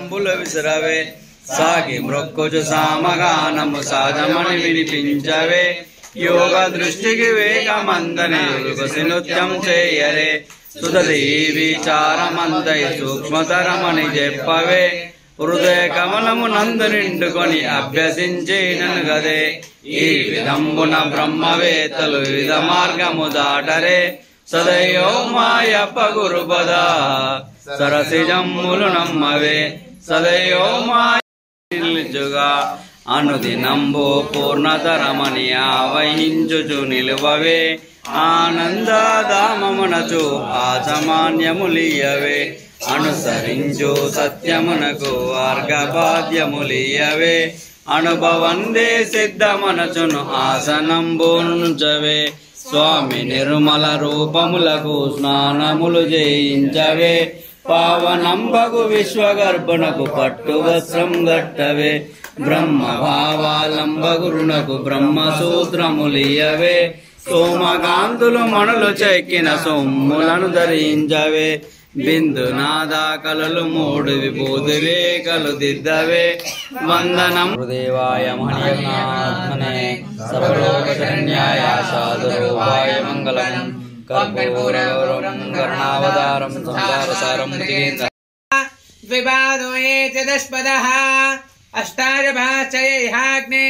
బాణంబులు విసిరవే సాగి మృక్కుచు సామగానము సాధమని వినిపించవే యోగ దృష్టికి వేగమందని యుగసి నృత్యం చేయరే సుధీ విచారమందై సూక్ష్మతరమని చెప్పవే హృదయ కమలము నందు నిండుకొని అభ్యసించేనను గదే ఈ విధంబున బ్రహ్మవేత్తలు వివిధ మార్గము దాటరే సదయో మాయప్ప గురుపద సరసిజమ్ములు నమ్మవే సదయో మాయ నిలుచుగా అనుదినంబు పూర్ణతరమని ఆవహించుచు నిలువవే ఆనందదామమునచు ఆసమాన్యములియవే అనుసరించు సత్యమునకు మార్గబాధ్యములియవే అనుభవందే సిద్ధమనచును ఆసనంబుంచవే స్వామి నిర్మల రూపములకు స్నానములు చేయించవే పావనంబగు విశ్వగర్భునకు పట్టు వస్త్రం గట్టవే బ్రహ్మ భావాలంబగురునకు బ్రహ్మ సూత్రములియవే సోమకాంతులు మణులు చెక్కిన సొమ్ములను ధరించవే బిందు నాదా కలలు మూడు విభూతి రేఖలు దిద్దవే వందనం హృదేవాయ మహనీయనాత్మనే సర్వలోక శరణ్యాయ సాధురూపాయ మంగళం కర్పూరగౌరం కరుణావతారం సంసారసారం ముదిగేంద్ర द्विपादो ये च दशपदः अष्टाजभाश्चयैहाग्ने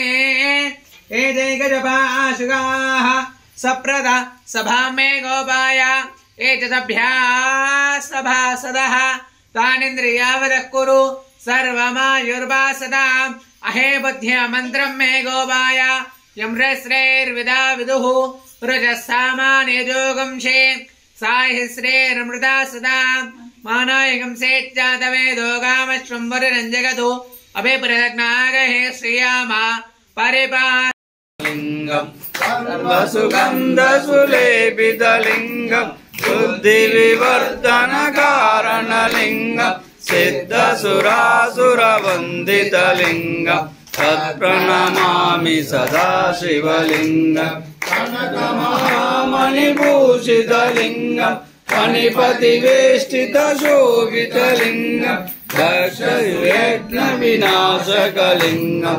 एजैकजभाशुगाः सप्रद सभा मे गोपाय ये च सभ्याः सभासदः तानिन्द्रियावदः कुरु सर्वमायुर्वासदाम् अहे बुद्ध्य मन्त्रम् मे गोपाय यम्रश्रेर्विदा विदुः रजः सामान्यजोगंशे साहिश्रेर्मृदा सदा मानायकं सेच्चातवेदो गामश्वम्बरञ्जगतु अभिप्रज्ञागहे श्रियामा परिपा లింగం సర్వసుగంధసులేపితలింగం బుద్ధి వివర్ధన కారణలింగం సిద్ధసురాసురవందితలింగం తత్ప్రణమామి సదా శివలింగం కనకమహామణిభూషితలింగం ఫణిపతి వేష్టిత శోభితలింగం దక్ష యజ్ఞ వినాశకలింగం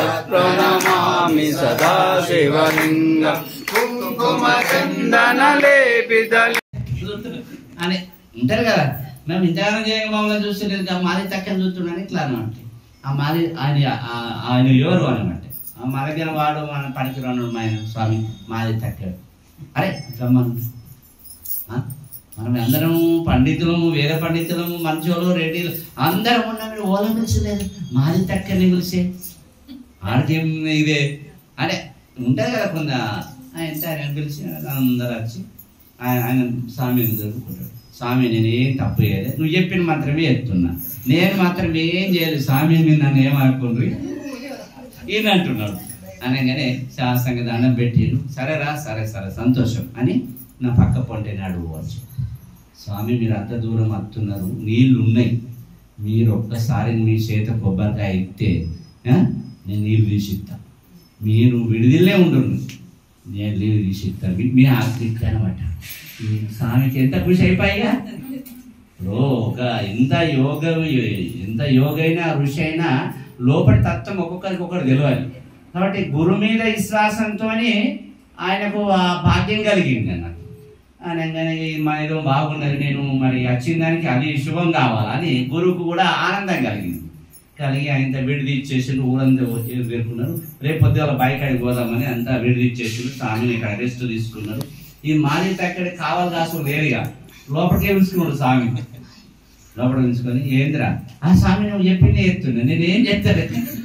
తత్ప్రణమామి సదా శివలింగం కుంకుమ చందన లేపితలింగం అని ఉంటారు కదా మేము ఇంతగానం చేయక మమ్మల్ని చూస్తలేదు కదా మాది చక్కని చూస్తున్నాను ఇట్లా అనమాట ఆ మాది ఆయన ఆ- ఆయన ఎవరు అనమాట ఆ మనగిన వాడు మన పనికిరాను ఆయన స్వామి మాది చక్కడు అరే రమ్మను ఆ? మనం అందరం పండితులము వేద పండితులము మంచోళ్ళు రెడ్డిలు అందరం ఉన్నా మీరు ఓలం పిలిచలేదు మాది తక్కని పిలిచే ఆడికేం ఇదే అరే ఉంటుంది కదా కొంత ఎంత ఆయన పిలిచి అందరు వచ్చి ఆయన ఆయన స్వామిని దొరుకుకుంటాడు స్వామి నేను ఏం తప్పు చేయలేదు నువ్వు చెప్పిన మాత్రమే చెప్తున్నా నేను మాత్రం ఏం చేయలేదు స్వామి మీరు నన్ను ఏమనుకుండ్రి ఈయన అంటున్నాడు అనగానే శాస్త్రంగా దండం పెట్టిరు సరేరా సరే సరే సంతోషం అని నా పక్క పొంటే నడువచ్చు స్వామి మీరు అంత దూరం వస్తున్నారు నీళ్ళు ఉన్నాయి మీరు ఒక్కసారి మీ చేత కొబ్బరికాయ ఇస్తే ఆ, నేను నీళ్ళు తీసిస్తా మీరు విడిదిల్లే ఉండరు నేను నీళ్ళు తీసిస్తాను మీ- మీ ఆకలి అనమాట స్వామికి ఎంత ఖుషి అయిపోయా ఇప్పుడు ఒక ఎంత యోగ ఎంత యోగైనా ఋషి అయినా లోపలి తత్వం ఒక్కొక్కరికి ఒకటి తెలియాలి కాబట్టి గురు మీద విశ్వాసంతో ఆయనకు ఆ భాగ్యం కలిగింది అన్నట్టు అనగానే మా ఏదో బాగున్నది నేను మరి వచ్చిన దానికి అది శుభం కావాలని గురువుకు కూడా ఆనందం కలిగింది కలిగి ఆయన విడిది ఇచ్చేసి ఊరంతా పేర్కొన్నారు రేపు పొద్దుగల బైక్ అడిగి పోదామని అంతా విడిది ఇచ్చేసి స్వామిని ఇక్కడ రెస్ట్ తీసుకున్నారు ఈ మాది అక్కడ కావాలి కాసు లేరుగా లోపలికే ఉంచుకున్నాడు స్వామి లోపల ఉంచుకొని ఏందిరా ఆ స్వామి నువ్వు చెప్పింది ఎత్తున్నా నేను ఏం చెప్తాను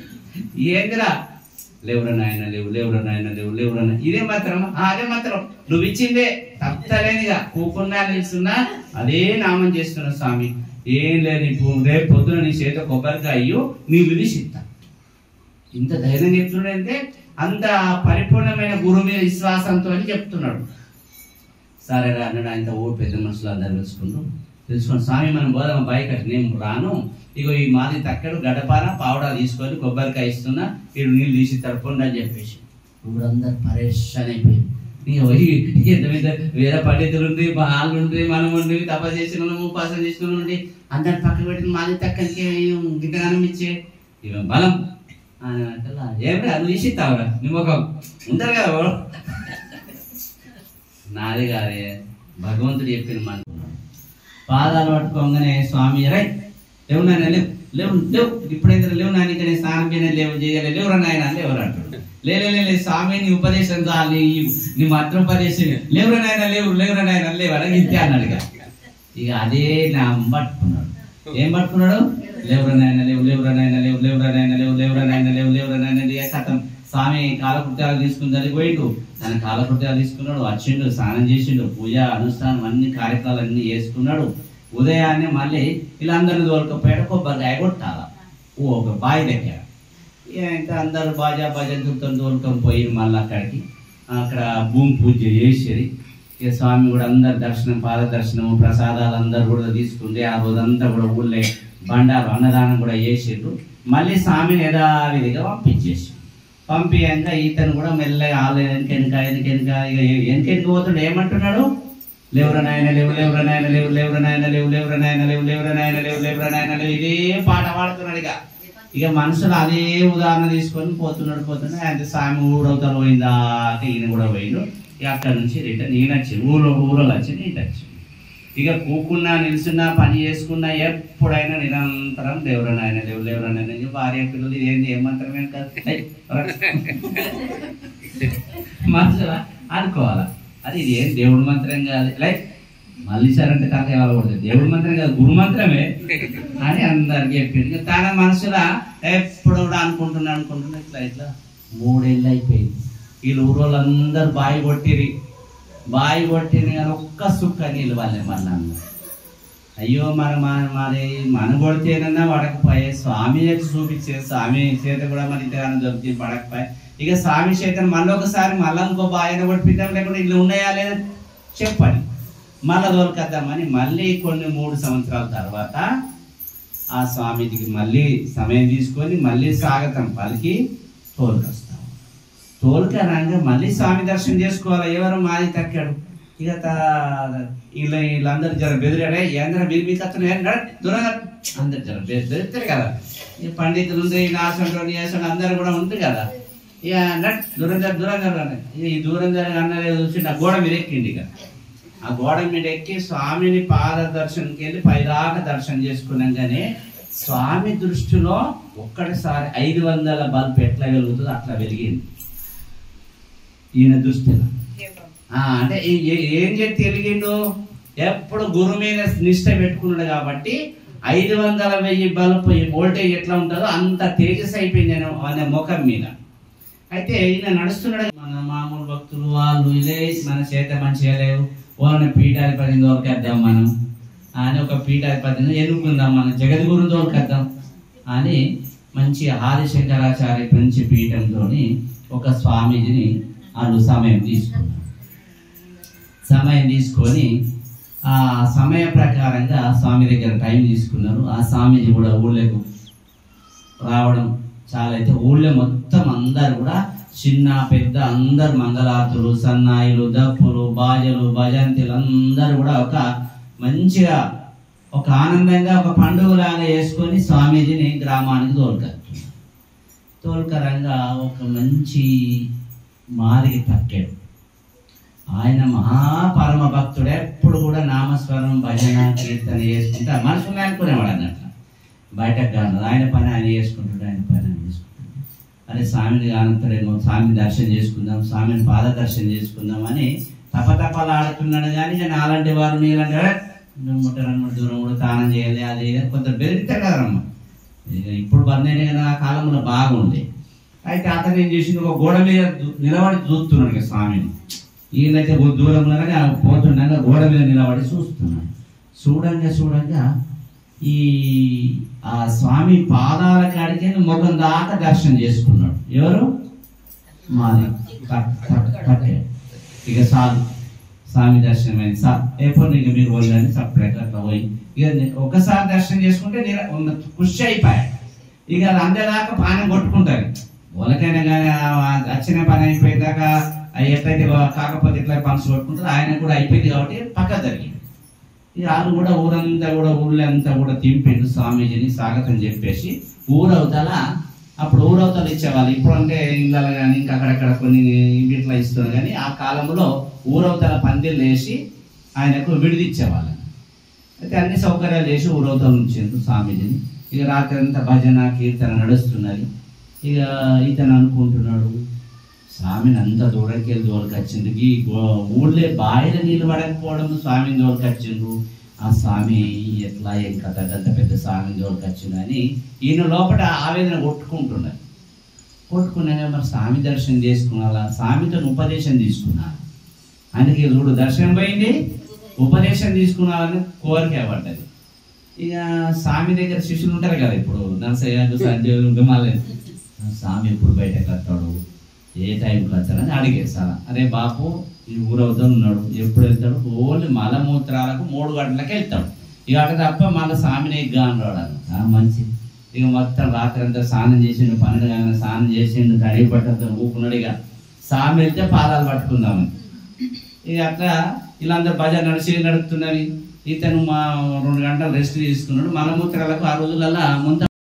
ఏందిరా లేవురా నాయన లేవు లేవురా నాయన లేవు లేవురా నాయన. ఇదే మాత్రం ఆ, అదే మాత్రం నువ్వు ఇచ్చిందే తప్పలేనిగా కూకున్నా నిలుస్తున్నా అదే నామం చేస్తున్నా స్వామి ఏం లేదు ఇప్పుడు రేపు పొద్దున నీ చేత కొబ్బరికాయ అయ్యో నీ విధిసిస్తా ఇంత ధైర్యం చెప్తున్నాడంటే అంత పరిపూర్ణమైన గురువు మీద విశ్వాసంతో అని చెప్తున్నాడు సరే రా అన్నాడు ఆయన ఓ పెద్ద మనుషులు అందరు తెలుసుకుంటూ తెలుసుకుని స్వామి మనం పోదాం బైక్ అటు నేను రాను ఇగో ఈ మాది తక్కడు గడపాన పావడా తీసుకొని కొబ్బరికాయ ఇస్తున్నా వీడు నీళ్ళు తీసి తరపుండి అని చెప్పేసి ఊరందరు పరేషాన్ అయిపోయింది ఇక పోయి ఎంత మీద వేరే పండితులు ఉండి వాళ్ళు ఉండి మనం ఉండి తప చేసిన వాళ్ళం, ఉపాసన చేసిన వాళ్ళం ఉండి అందరి పక్కన పెట్టి మాది తక్కనికి గిట్టగానం ఇచ్చే ఇవ బలం అని అంటలా ఏమిరా నువ్వు ఇచ్చిస్తావురా నువ్వు ఒక ఉంటారు కదా ఎవరు? నాది కాదే భగవంతుడు చెప్పిన మాట పాదాలు పట్టుకోగానే స్వామి రై లేవు నాయన లేవు లేవు లేవు ఇప్పుడైతే లేవు నాయన ఇంకా నేను స్నానం చేయలే లేవు చేయలే లేవురా నాయన లేవురా అంటాడు లే లే, లే, లే స్వామి నీ ఉపదేశం చాలు నీ నీ మంత్రోపదేశం లేవురా నాయన లేవు లేవురా నాయన లేవు అని ఇంతే అన్నాడు ఇక ఇక అదే నా పట్టుకున్నాడు ఏం పట్టుకున్నాడు లేవురా నాయన లేవు లేవురా నాయన లేవు లేవురా నాయన లేవు లేవురా నాయన లేవు లేవురా నాయన ఇక కథం స్వామి కాలకృత్యాలు తీసుకుని దానికి పోయిండు తన కాలకృత్యాలు తీసుకున్నాడు వచ్చిండు స్నానం చేసిండు పూజ అనుష్ఠానం అన్ని కార్యక్రమాలు అన్ని చేసుకున్నాడు ఉదయాన్నే మళ్ళీ వీళ్ళందరినీ తోలుకపోయాడు కొబ్బరికాయ కొట్టాల ఓ ఒక బావి దగ్గర ఇక ఇంకా అందరు బాజా భజంతులతో తోలుకొని పోయి మళ్ళీ అక్కడికి అక్కడ భూమి పూజ చేసేది ఇక స్వామి కూడా అందరు దర్శనం పాద దర్శనం ప్రసాదాలు అందరు కూడా తీసుకుంటే ఆ రోజంతా కూడా ఊళ్ళో బండారు అన్నదానం కూడా చేసిండ్రు మళ్ళీ స్వామిని యథావిధిగా పంపించేసి పంపించాక ఈతను కూడా మెల్లగా ఆలయ వెనకెనక వెనకెనక ఇక వెనకెనక పోతుండే ఏమంటున్నాడు లేవురా నాయన లేవు లేవురా నాయన లేవు లేవురా నాయన లేవు లేవురా నాయన లేవు లేవురా నాయన లేవు లేవురా నాయన లేవు ఇదే పాట పాడుతున్నాడు ఇక ఇక మనుషులు అదే ఉదాహరణ తీసుకొని పోతున్నాడు పోతున్నాడు ఆయన స్వామి ఊరవుతారు పోయిందా ఈయన కూడా పోయిండు ఇక అక్కడ నుంచి రిటర్న్ ఈయన వచ్చి ఊళ్ళో ఊళ్ళో వచ్చి ఈయన వచ్చి ఇక కూకున్నా నిల్చున్నా పని చేసుకున్నా ఎప్పుడైనా నిరంతరం దేవుడు నాయన లేవు లేవురా నాయన అని భార్య పిల్లలు ఇదేంటి ఏమంతరమే కాదు ఏయ్, రా. మనసులా అనుకోవాలా అది ఇది ఏం దేవుడి మంత్రం కాదు లైక్ మళ్ళీ సార్ అంటే కాక ఇవ్వకూడదు దేవుడి మంత్రం కాదు గురు మంత్రమే అని అందరికి చెప్పింది ఇక తన మనసులా ఎప్పుడు కూడా అనుకుంటున్నా అనుకుంటున్నా ఇట్లా ఇట్లా మూడేళ్ళు అయిపోయింది వీళ్ళు ఊరోళ్ళందరూ బాయి కొట్టిరి బాయి కొట్టిన కానీ ఒక్క సుక్క నీళ్ళు వాళ్ళే మళ్ళా అయ్యో మరి మన మరి మన కొడితేనన్నా పడకపోయే స్వామి చేతి చూపించే స్వామి చేత కూడా మరి ఇంతగానో దొరికి పడకపోయే ఇక స్వామి చేతను మళ్ళీ ఒకసారి మళ్ళీ ఇంకో బాయన కొట్టిద్దాం లేకుండా ఇల్లు ఉన్నాయా లేదా చెప్పండి మళ్ళీ దొరకద్దామని మళ్ళీ కొన్ని మూడు సంవత్సరాల తర్వాత ఆ స్వామికి మళ్ళీ సమయం తీసుకొని మళ్ళీ స్వాగతం పలికి తోలుకొస్తాం తోలుకరాగా మళ్ళీ స్వామి దర్శనం చేసుకోవాలి ఎవరు మాది తక్కాడు ఇక తా- వీళ్ళ వీళ్ళందరూ జర బెదిరాడే ఏంద్ర మీరు మీకు అతను దూరంగా అందరు జర బె- బెదిరిస్తారు కదా ఈ పండితులు ఉంది నాసంలో నీసంలో అందరు కూడా ఉంటుంది కదా ఇక నట్ దూరం జర దూరం జర అన్నాడు. ఇక ఈ దూరం జర అన్నది చూసి నా గోడ మీద ఎక్కిండి ఇక ఆ గోడ మీద ఎక్కి స్వామిని పాద దర్శనంకి వెళ్ళి పైదాకా దర్శనం చేసుకున్నాగానే స్వామి దృష్టిలో ఒక్కటిసారి ఐదు వందల బల్బ్ ఎట్లా వెలుగుతుందో అట్లా వెలిగింది ఈయన దృష్టిలో ఆ, అంటే ఈ- ఏ- ఏం చేసి తెలిగిండు ఎప్పుడు గురు మీద నిష్ట పెట్టుకున్నాడు కాబట్టి ఐదు వందల వెయ్యి బల్బ్ వోల్టేజ్ ఎట్లా ఉంటుందో అంత తేజస్ అయిపోయింది ఆయన ఆయన ముఖం మీద అయితే ఈయన నడుస్తున్నాడు మన మామూలు భక్తులు వాళ్ళు ఇదే మన చేత మంచిగా లేవు ఓన పీఠాధిపతిని దొరకేద్దాం మనం అని ఒక పీఠాధిపతిని ఎన్నుకుందాం మనం జగద్గురు దొరకేద్దాం అని మంచి ఆదిశంకరాచార్య మంచి పీఠంతో ఒక స్వామీజీని వాళ్ళు సమయం తీసుకున్నారు సమయం తీసుకొని ఆ సమయ ప్రకారంగా స్వామి దగ్గర టైం తీసుకున్నారు ఆ స్వామీజీ కూడా ఊళ్ళకు రావడం చాలా అయితే ఊళ్ళో మొత్తం అందరు కూడా చిన్న పెద్ద అందరు మంగళార్తులు సన్నాయిలు దప్పులు బాజలు భజంతులు అందరూ కూడా ఒక మంచిగా ఒక ఆనందంగా ఒక పండుగలాగా చేసుకొని స్వామీజీని గ్రామానికి తోలుకారు తోలుకరంగా ఒక మంచి మాదిరి తక్కాడు ఆయన మహాపరమ భక్తుడు ఎప్పుడు కూడా నామస్వరం భజన కీర్తన చేసుకుంటా మనుషులు అనుకునేవాడు అన్నట్లు బయటకు కాదు ఆయన పని ఆయన చేసుకుంటాడు ఆయన పని ఆయన చేసుకుంటాడు అరే స్వామిని కానంతడేమో స్వామిని దర్శనం చేసుకుందాం స్వామిని పాద దర్శనం చేసుకుందాం అని తపతపలాడుతున్నాడు కానీ నేను అలాంటి వారు నీలాంటి వారు, నువ్వు ముట్ట రెండు మూడు దూరం కూడా తానం చేయాలి అది ఇది అని కొంత బెదిరితారు కదమ్మా ఇక ఇప్పుడు బందైనా కదా ఆ కాలంలో బాగుంది అయితే అతను ఏం చేసింది ఒక గోడ మీద దు- నిలబడి చూస్తున్నాడు ఇక స్వామిని వీళ్ళైతే కొద్ది దూరంలోనే పోతుండగా గోడ మీద నిలబడి చూస్తున్నాడు చూడంగా చూడంగా ఈ ఆ స్వామి పాదాల కాడికి ముఖం దాకా దర్శనం చేసుకున్నాడు ఎవరు మాది కట్- కట్- కట్టే ఇక సార్ స్వామి దర్శనం అయింది సార్ ఎప్పుడు ఇక మీరు పోయిందని సపరేట్ అట్లా పోయి ఇక నే- ఒకసారి దర్శనం చేసుకుంటే నేను ఉన్న ఖుషి అయిపోయాడు ఇక అది అందేదాకా పానం కొట్టుకుంటారు వాళ్ళకైనా కానీ ఆ వచ్చిన పని అయిపోయేదాకా అవి ఎట్లయితే కాకపోతే ఎట్లా పనులు కొట్టుకుంటారో ఆయన కూడా అయిపోయింది కాబట్టి పక్క జరిగింది ఇక వాళ్ళు కూడా ఊరంతా కూడా ఊళ్ళో అంతా కూడా తింపిండు స్వామీజీని స్వాగతం చెప్పేసి ఊరవతల అప్పుడు ఊరవతలు ఇచ్చేవాళ్ళు ఇప్పుడు అంటే ఇళ్ళలో కానీ ఇంకా అక్కడక్కడ కొన్ని ఇట్లా ఇస్తున్నారు కానీ ఆ కాలంలో ఊరవతల పందిళ్ళు వేసి ఆయనకు విడిదిచ్చేవాళ్ళు అయితే అన్ని సౌకర్యాలు చేసి ఊరవతలు ఉంచారు స్వామీజీని ఇక రాత్రి అంతా భజన కీర్తన నడుస్తున్నది ఇక ఇతను అనుకుంటున్నాడు స్వామిని అంత దూరంకెళ్ళి దోలకొచ్చిండు ఈ గో- ఊళ్ళే బాయిల నీళ్ళు పడకపోవడం స్వామిని దోలకొచ్చిండ్రు ఆ స్వామి ఎట్లా ఏం కథ అంత పెద్ద స్వామిని దోలకొచ్చిండు అని ఈయన లోపల ఆవేదన కొట్టుకుంటున్నారు కొట్టుకున్నాక మరి స్వామి దర్శనం చేసుకున్నారా స్వామితో ఉపదేశం తీసుకున్నారు ఆయనకి చూడు దర్శనం పోయింది ఉపదేశం తీసుకున్నారని కోరిక పడ్డది ఇక స్వామి దగ్గర శిష్యులు ఉంటారు కదా ఇప్పుడు నరసయ్య సంజయ్ మళ్ళీ స్వామి ఎప్పుడు బయటకు వస్తాడు ఏ టైంకి వచ్చాడని అడిగేది సార్ అరే బాపు ఈ ఊరవుతా ఉన్నాడు ఎప్పుడు వెళ్తాడు ఓన్లీ మలమూత్రాలకు మూడు గంటలకు వెళ్తాడు ఇక అక్కడ తప్ప మళ్ళీ స్వామిని ఎగ్గా అన్నాడు ఆ మంచి ఇక మొత్తం రాత్రి అంతా స్నానం చేసిండు పన్నెండు కానీ స్నానం చేసిండు కడిగి పట్టతో ఊకున్నాడు ఇక స్వామి వెళ్తే పాదాలు పట్టుకుందామని ఇక అట్లా వీళ్ళందరూ బజార్ నడిచి నడుపుతున్నది ఇతను మా రెండు గంటలు రెస్ట్ తీసుకున్నాడు మలమూత్రాలకు ఆ రోజులలో ముంత